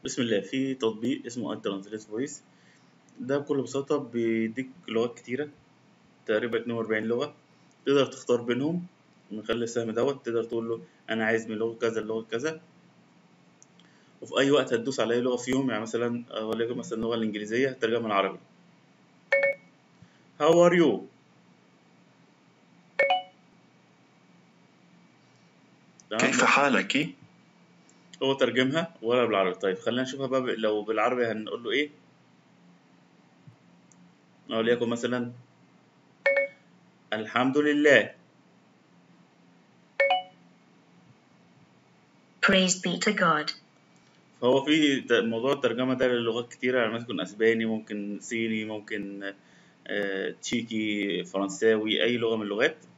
بسم الله في تطبيق اسمه اي ترانسليت فويس ده بكل بساطة بيديك لغات كتيرة تقريبا 42 لغة تقدر تختار بينهم من خلال السهم دوت تقدر تقول له أنا عايز من لغة كذا للغة كذا وفي أي وقت هتدوس على أي لغة فيهم يعني مثلا وليكن مثلا اللغة الإنجليزية هترجمها العربي How are you؟ تمام كيف حالك؟ هو ترجمها ولا بالعربي طيب خلينا نشوفها بقى ب- لو بالعربي هنقول له ايه وليكن مثلا الحمد لله Praise be to God. فهو في ت- موضوع الترجمة ده للغات كتيرة يعني ممكن أسباني ممكن صيني ممكن آه، تشيكي فرنساوي أي لغة من اللغات